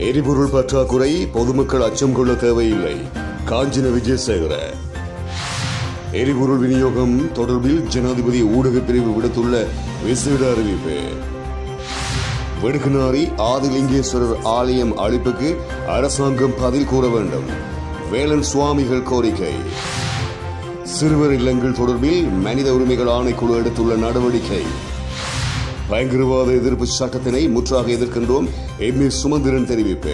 எரிபொருள் பற்றாக்குறை பொதுமக்கள் அச்சம் கொள்ள தேவையில்லை காஞ்சின விஜயசேகர எரிபொருள் விநியோகம் தொடர்பில் ஜனாதிபதி ஊடக பிரிவு விடுத்துள்ள விசேட அறிவிப்பு வெடுக்குநாரி ஆதிலிங்கேஸ்வரர் ஆலயம் அழிப்புக்கு அரசாங்கம் பதில் கூற வேண்டும் வேலன் சுவாமிகள் கோரிக்கை சிறுவர் இல்லங்கள் தொடர்பில் மனித உரிமைகள் ஆணைக்குழு எடுத்துள்ள நடவடிக்கை பயங்கரவாத எதிர்ப்பு சட்டத்தினை முற்றாக எதிர்க்கின்றோம் எம் ஏ சுமந்திரன் தெரிவிப்பு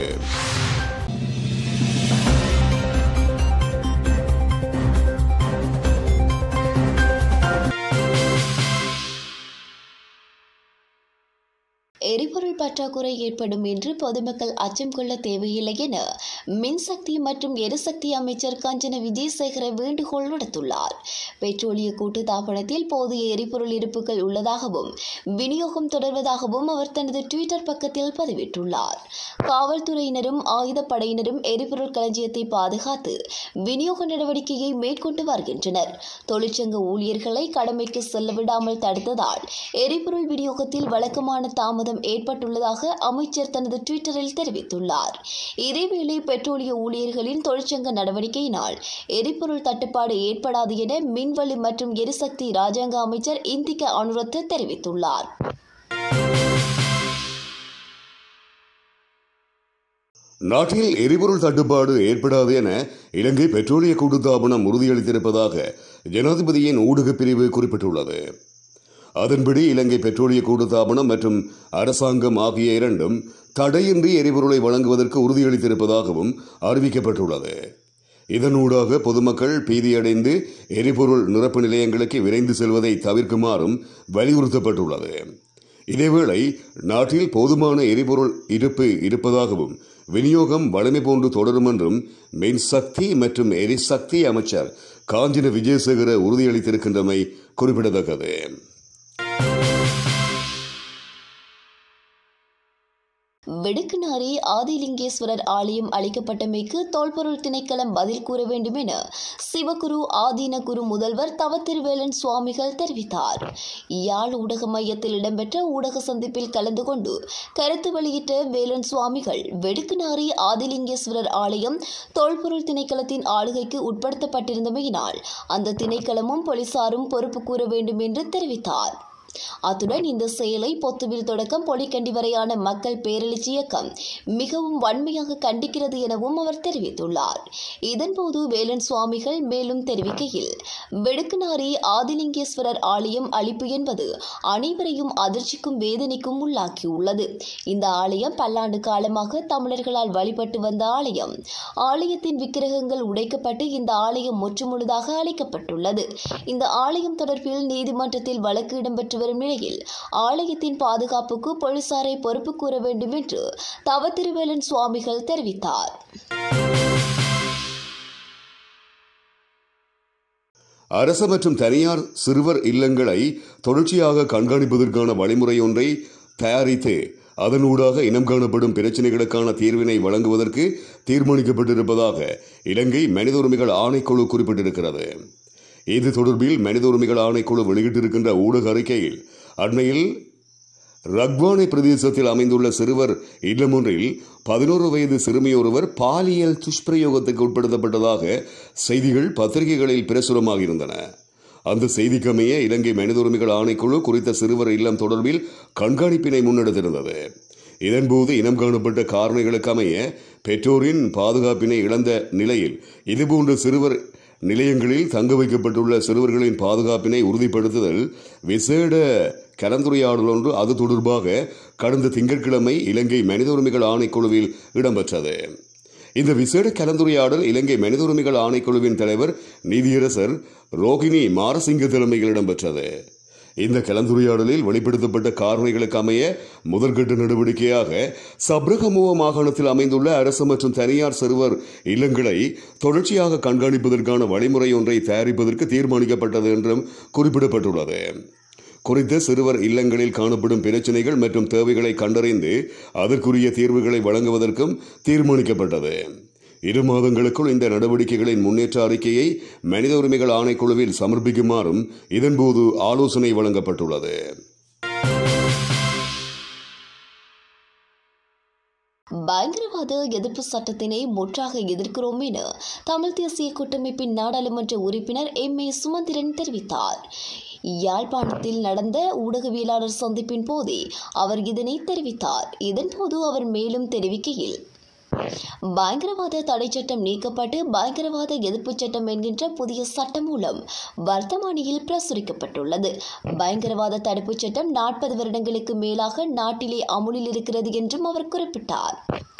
எரிபொருள் பற்றாக்குறை ஏற்படும் என்று பொதுமக்கள் அச்சம் கொள்ள தேவையில்லை என மின்சக்தி மற்றும் எரிசக்தி அமைச்சர் காஞ்சன விஜயசேகர வேண்டுகோள் விடுத்துள்ளார் பெட்ரோலிய கூட்டுத்தாபனத்தில் போதிய எரிபொருள் இருப்புகள் உள்ளதாகவும் விநியோகம் தொடர்வதாகவும் அவர் தனது டுவிட்டர் பக்கத்தில் பதிவிட்டுள்ளார் காவல்துறையினரும் ஆயுதப்படையினரும் எரிபொருள் களஞ்சியத்தை பாதுகாத்து விநியோக நடவடிக்கையை மேற்கொண்டு வருகின்றனர் தொழிற்சங்க ஊழியர்களை கடமைக்கு செல்ல விடாமல் தடுத்ததால் எரிபொருள் விநியோகத்தில் வழக்கமான தாமதம் ஏற்பட்டுள்ளதாக அமைச்சர் தனது டுவிட்டரில் தெரிவித்துள்ளார் இதேவேளை பெட்ரோலிய ஊழியர்களின் தொழிற்சங்க நடவடிக்கையினால் எரிபொருள் தட்டுப்பாடு ஏற்படாது என மின்வெளி மற்றும் எரிசக்தி ராஜாங்க அமைச்சர் இந்திக அனுரத்து தெரிவித்துள்ளார் நாட்டில் எரிபொருள் தட்டுப்பாடு ஏற்படாது என இலங்கை பெட்ரோலிய கூட்டுத்தாபனம் உறுதியளித்திருப்பதாக ஜனாதிபதியின் ஊடகப் பிரிவு குறிப்பிட்டுள்ளது அதன்படி இலங்கை பெட்ரோலிய கூட்டுத்தாபனம் மற்றும் அரசாங்கம் ஆகிய இரண்டும் தடையின்றி எரிபொருளை வழங்குவதற்கு உறுதியளித்திருப்பதாகவும் அறிவிக்கப்பட்டுள்ளது இதனூடாக பொதுமக்கள் பீதியடைந்து எரிபொருள் நிரப்பு நிலையங்களுக்கு விரைந்து செல்வதை தவிர்க்குமாறும் வலியுறுத்தப்பட்டுள்ளது இதேவேளை நாட்டில் போதுமான எரிபொருள் இருப்பு இருப்பதாகவும் விநியோகம் வலிமை போன்று தொடரும் என்றும் மின்சக்தி மற்றும் எரிசக்தி அமைச்சர் காஞ்சின விஜயசேகர உறுதியளித்திருக்கின்றமை குறிப்பிடத்தக்கது வெடுக்குநாரி ஆதிலிங்கேஸ்வரர் ஆலயம் அளிக்கப்பட்டமைக்கு தொல்பொருள் திணைக்களம் பதில் கூற வேண்டும் என சிவகுரு ஆதீன குரு முதல்வர் தவத்திருவேலன் சுவாமிகள் தெரிவித்தார் யாழ் ஊடக மையத்தில் இடம்பெற்ற ஊடக சந்திப்பில் கலந்து கொண்டு கருத்து வெளியிட்ட வேலன் சுவாமிகள் வெடுக்குநாரி ஆதிலிங்கேஸ்வரர் ஆலயம் தொல்பொருள் திணைக்களத்தின் ஆளுகைக்கு உட்படுத்தப்பட்டிருந்தமையினால் அந்த திணைக்களமும் போலீசாரும் பொறுப்பு கூற வேண்டும் என்று தெரிவித்தார் அத்துடன் இந்த செயலை பொத்துவில் தொடக்கம் பொலிக்கண்டி வரையான மக்கள் பேரெழுச்சி இயக்கம் மிகவும் வன்மையாக கண்டிக்கிறது எனவும் அவர் தெரிவித்துள்ளார் இதன்போது வேலன் சுவாமிகள் மேலும் தெரிவிக்கையில் வெடுக்குநாரி ஆதிலிங்கேஸ்வரர் ஆலயம் அழிப்பு என்பது அனைவரையும் அதிர்ச்சிக்கும் வேதனைக்கும் உள்ளாக்கியுள்ளது இந்த ஆலயம் பல்லாண்டு காலமாக தமிழர்களால் வழிபட்டு வந்த ஆலயம் ஆலயத்தின் விக்கிரகங்கள் உடைக்கப்பட்டு இந்த ஆலயம் முற்றுமுழுதாக அழைக்கப்பட்டுள்ளது இந்த ஆலயம் தொடர்பில் நீதிமன்றத்தில் வழக்கு இடம்பெற்று வரும் நிலையில் ஆலயத்தின் பாதுகாப்புக்கு போலீசாரை பொறுப்பு கூற வேண்டும் என்று தவத்திருவேலன் சுவாமிகள் தெரிவித்தார் அரசு மற்றும் தனியார் சிறுவர் இல்லங்களை தொடர்ச்சியாக கண்காணிப்பதற்கான வழிமுறை ஒன்றை தயாரித்து அதனூடாக இனம் காணப்படும் பிரச்சினைகளுக்கான தீர்வினை வழங்குவதற்கு தீர்மானிக்கப்பட்டிருப்பதாக இலங்கை மனித உரிமைகள் ஆணைக்குழு குறிப்பிட்டிருக்கிறது இது தொடர்பில் மனித உரிமைகள் ஆணைக்குழு வெளியிட்டிருக்கின்ற ஊடக அறிக்கையில் அண்மையில் ரக்வானை பிரதேசத்தில் அமைந்துள்ள சிறுவர் இல்லம் ஒன்றில் பதினோரு வயது சிறுமியொருவர் பாலியல் துஷ்பிரயோகத்துக்கு உட்படுத்தப்பட்டதாக செய்திகள் பத்திரிகைகளில் பிரசுரமாகியிருந்தன அந்த செய்திக்கமைய இலங்கை மனித உரிமைகள் ஆணைக்குழு குறித்த சிறுவர் இல்லம் தொடர்பில் கண்காணிப்பினை முன்னெடுத்திருந்தது இதன்போது இனம் காணப்பட்ட காரணிகளுக்கு அமைய பெற்றோரின் பாதுகாப்பினை இழந்த நிலையில் இதுபோன்ற சிறுவர் நிலையங்களில் தங்க வைக்கப்பட்டுள்ள சிறுவர்களின் பாதுகாப்பினை உறுதிப்படுத்துதல் விசேட கலந்துரையாடல் ஒன்று அது தொடர்பாக கடந்த திங்கட்கிழமை இலங்கை மனித உரிமைகள் ஆணைக்குழுவில் இடம்பெற்றது இந்த விசேட கலந்துரையாடல் இலங்கை மனித உரிமைகள் ஆணைக்குழுவின் தலைவர் நீதியரசர் ரோகிணி மாரசிங்க தலைமையில் இடம்பெற்றது இந்த கலந்துரையாடலில் வெளிப்படுத்தப்பட்ட காரணிகளுக்கு அமைய முதற்கட்ட நடவடிக்கையாக சப்ரகமுவ மாகாணத்தில் அமைந்துள்ள அரசு மற்றும் தனியார் சிறுவர் இல்லங்களை தொடர்ச்சியாக கண்காணிப்பதற்கான வழிமுறை ஒன்றை தயாரிப்பதற்கு தீர்மானிக்கப்பட்டது என்றும் குறிப்பிடப்பட்டுள்ளது குறித்த சிறுவர் இல்லங்களில் காணப்படும் பிரச்சினைகள் மற்றும் தேவைகளை கண்டறிந்து அதற்குரிய தீர்வுகளை வழங்குவதற்கும் தீர்மானிக்கப்பட்டது இரு மாதங்களுக்குள் இந்த நடவடிக்கைகளின் முன்னேற்ற அறிக்கையை மனித உரிமைகள் ஆணைக்குழுவில் சமர்ப்பிக்குமாறும் இதன்போது ஆலோசனை வழங்கப்பட்டுள்ளது பயங்கரவாத பயங்கரவாத எதிர்ப்பு சட்டத்தினை முற்றாக எதிர்க்கிறோம் என தமிழ் தேசிய கூட்டமைப்பின் நாடாளுமன்ற உறுப்பினர் எம் ஏ சுமந்திரன் தெரிவித்தார் யாழ்ப்பாணத்தில் நடந்த ஊடகவியலாளர் சந்திப்பின் போதே அவர் இதனை தெரிவித்தார் இதன்போது அவர் மேலும் தெரிவிக்கையில் பயங்கரவாத தடை சட்டம் நீக்கப்பட்டு பயங்கரவாத எதிர்ப்பு சட்டம் என்கின்ற புதிய சட்டம் மூலம் வர்த்தமானியில் பிரசுரிக்கப்பட்டுள்ளது பயங்கரவாத தடுப்புச் சட்டம் நாற்பது வருடங்களுக்கு மேலாக நாட்டிலே அமுலில் இருக்கிறது என்றும் அவர் குறிப்பிட்டார்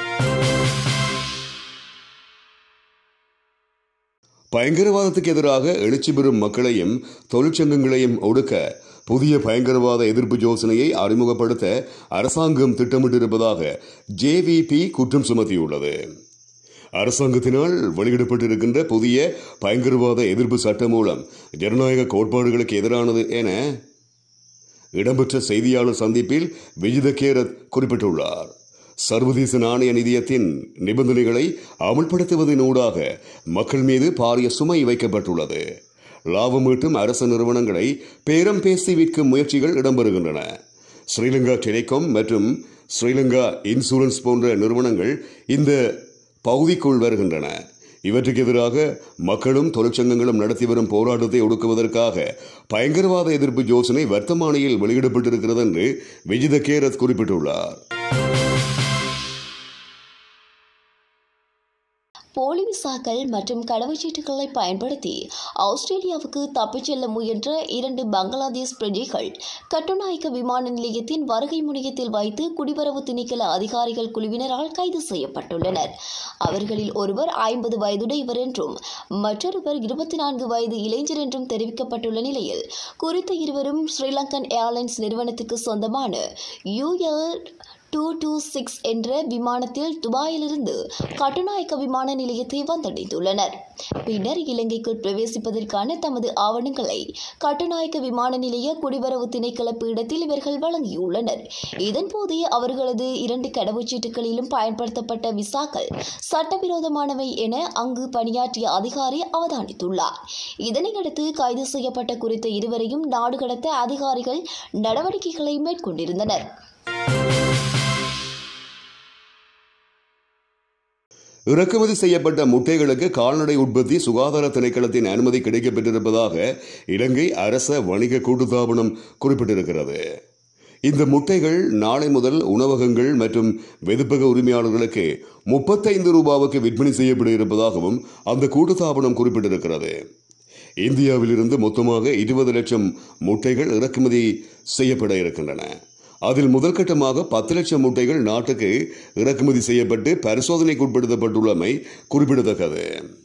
பயங்கரவாதத்துக்கு எதிராக எழுச்சி பெறும் மக்களையும் தொழிற்சங்கங்களையும் ஒடுக்க புதிய பயங்கரவாத எதிர்ப்பு யோசனையை அறிமுகப்படுத்த அரசாங்கம் திட்டமிட்டிருப்பதாக ஜேவிபி குற்றம் சுமத்தியுள்ளது அரசாங்கத்தினால் வெளியிடப்பட்டிருக்கின்ற புதிய பயங்கரவாத எதிர்ப்பு சட்டம் மூலம் ஜனநாயக கோட்பாடுகளுக்கு எதிரானது என இடம்பெற்ற செய்தியாளர் சந்திப்பில் விஜித கேரத் குறிப்பிட்டுள்ளார் சர்வதேச நாணய நிதியத்தின் நிபந்தனைகளை அமல்படுத்துவதனூடாக மக்கள் மீது பாரிய சுமை வைக்கப்பட்டுள்ளது லாபம் ஈட்டும் அரசு நிறுவனங்களை பேரம் பேசி விற்கும் முயற்சிகள் இடம்பெறுகின்றன ஸ்ரீலங்கா டெலிகாம் மற்றும் ஸ்ரீலங்கா இன்சூரன்ஸ் போன்ற நிறுவனங்கள் இந்த பகுதிக்குள் வருகின்றன இவற்றுக்கு எதிராக மக்களும் தொழிற்சங்கங்களும் நடத்தி வரும் போராட்டத்தை ஒடுக்குவதற்காக பயங்கரவாத எதிர்ப்பு யோசனை வர்த்தமானியில் வெளியிடப்பட்டிருக்கிறது என்று விஜித கேரத் குறிப்பிட்டுள்ளார் போலி விசாக்கள் மற்றும் கடவுச்சீட்டுகளை பயன்படுத்தி ஆஸ்திரேலியாவுக்கு தப்பிச் செல்ல முயன்ற இரண்டு பங்களாதேஷ் பிரஜைகள் கட்டுநாயக்க விமான நிலையத்தின் வருகை முனையத்தில் வைத்து குடிவரவு திணைக்கள அதிகாரிகள் குழுவினரால் கைது செய்யப்பட்டுள்ளனர் அவர்களில் ஒருவர் ஐம்பது வயதுடையவர் என்றும் மற்றொருவர் இருபத்தி நான்கு வயது இளைஞர் என்றும் தெரிவிக்கப்பட்டுள்ள நிலையில் குறித்த இருவரும் ஸ்ரீலங்கன் ஏர்லைன்ஸ் நிறுவனத்துக்கு சொந்தமான யூஎல் டூ டூ சிக்ஸ் என்ற விமானத்தில் துபாயிலிருந்து கட்டுநாயக்க விமான நிலையத்தை வந்தடைந்துள்ளனர் பின்னர் இலங்கைக்குள் பிரவேசிப்பதற்கான தமது ஆவணங்களை கட்டுநாயக்க விமான நிலைய குடிவரவு திணைக்கள பீடத்தில் இவர்கள் வழங்கியுள்ளனர் இதன்போதே அவர்களது இரண்டு கடவுச்சீட்டுகளிலும் பயன்படுத்தப்பட்ட விசாக்கள் சட்டவிரோதமானவை என அங்கு பணியாற்றிய அதிகாரி அவதானித்துள்ளார் இதனையடுத்து கைது செய்யப்பட்ட குறித்த இருவரையும் நாடு கடத்த அதிகாரிகள் நடவடிக்கைகளை மேற்கொண்டிருந்தனர் இறக்குமதி செய்யப்பட்ட முட்டைகளுக்கு கால்நடை உற்பத்தி சுகாதார திணைக்களத்தின் அனுமதி கிடைக்கப்பெற்றிருப்பதாக இலங்கை அரச வணிக கூட்டுத்தாபனம் குறிப்பிட்டிருக்கிறது இந்த முட்டைகள் நாளை முதல் உணவகங்கள் மற்றும் வெதுப்பக உரிமையாளர்களுக்கு முப்பத்தைந்து ரூபாவுக்கு விற்பனை செய்யப்பட இருப்பதாகவும் அந்த கூட்டுத்தாபனம் குறிப்பிட்டிருக்கிறது இந்தியாவிலிருந்து மொத்தமாக இருபது லட்சம் முட்டைகள் இறக்குமதி செய்யப்பட இருக்கின்றன அதில் முதற்கட்டமாக பத்து லட்சம் முட்டைகள் நாட்டுக்கு இறக்குமதி செய்யப்பட்டு பரிசோதனைக்கு உட்படுத்தப்பட்டுள்ளமை குறிப்பிடத்தக்கது